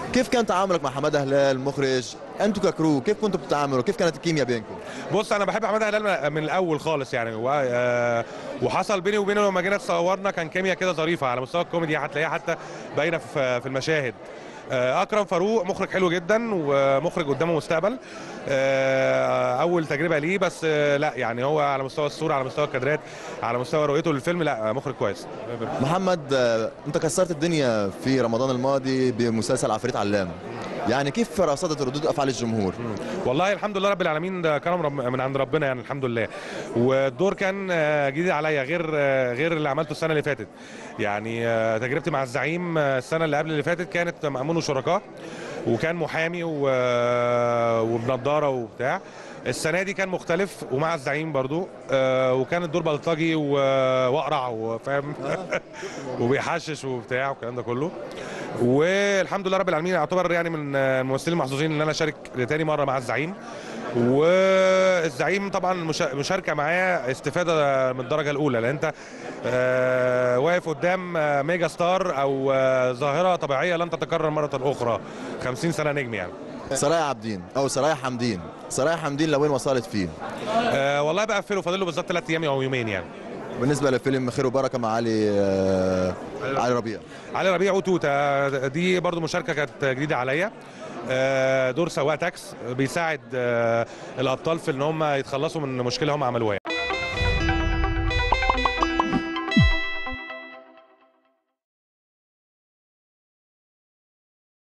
كيف كان تعاملك مع حماده هلال مخرج انتوا ككرو كيف كنتوا بتتعاملوا كيف كانت الكيمياء بينكم بص انا بحب حماده هلال من- من الاول خالص يعني و... آه، وحصل بيني وبينه لما جينا صورنا كان كيمياء كده ظريفه على مستوى الكوميدي هتلاقيها حتى باينه في في المشاهد آه، اكرم فاروق مخرج حلو جدا ومخرج قدامه مستقبل آه، اول تجربه ليه بس آه، لا يعني هو على مستوى الصوره على مستوى الكادرات على مستوى رؤيته للفيلم لا مخرج كويس محمد آه، انت كسرت الدنيا في رمضان الماضي بمسلسل عفريت علام يعني كيف رصدت ردود افعال الجمهور والله الحمد لله رب العالمين ده كرم رب من عند ربنا يعني الحمد لله والدور كان آه، جديد عليا غير آه، غير اللي عملته السنه اللي فاتت يعني آه، تجربتي مع الزعيم آه، السنه اللي قبل اللي فاتت كانت مأمون وشركاء وكان محامي و- وبنضاره وبتاع السنه دي كان مختلف ومع الزعيم برضو آه، وكان الدور بلطجي و- واقرع وفاهم وبيحشش وبتاع والكلام ده كله والحمد لله رب العالمين يعتبر يعني من الممثلين المحظوظين ان انا اشارك لتاني مره مع الزعيم والزعيم طبعا مشا- مشاركه معايا استفاده من الدرجه الاولى لان انت آه، واقف قدام آه، ميجا ستار او آه، ظاهره طبيعيه لن تتكرر مره اخرى 50 سنه نجم يعني سرايا عابدين او سرايا حمدين سرايا حمدين لوين وصلت فيه آه، والله بقفله فاضل له بالظبط ثلاث ايام او يومين يعني بالنسبه لفيلم خير وبركه مع علي آه، علي ربيع علي ربيع وتوته دي برضو مشاركه كانت جديده عليا آه، دور سواق تاكس بيساعد آه، الابطال في ان هم يتخلصوا من مشكله هم عملوها يعني.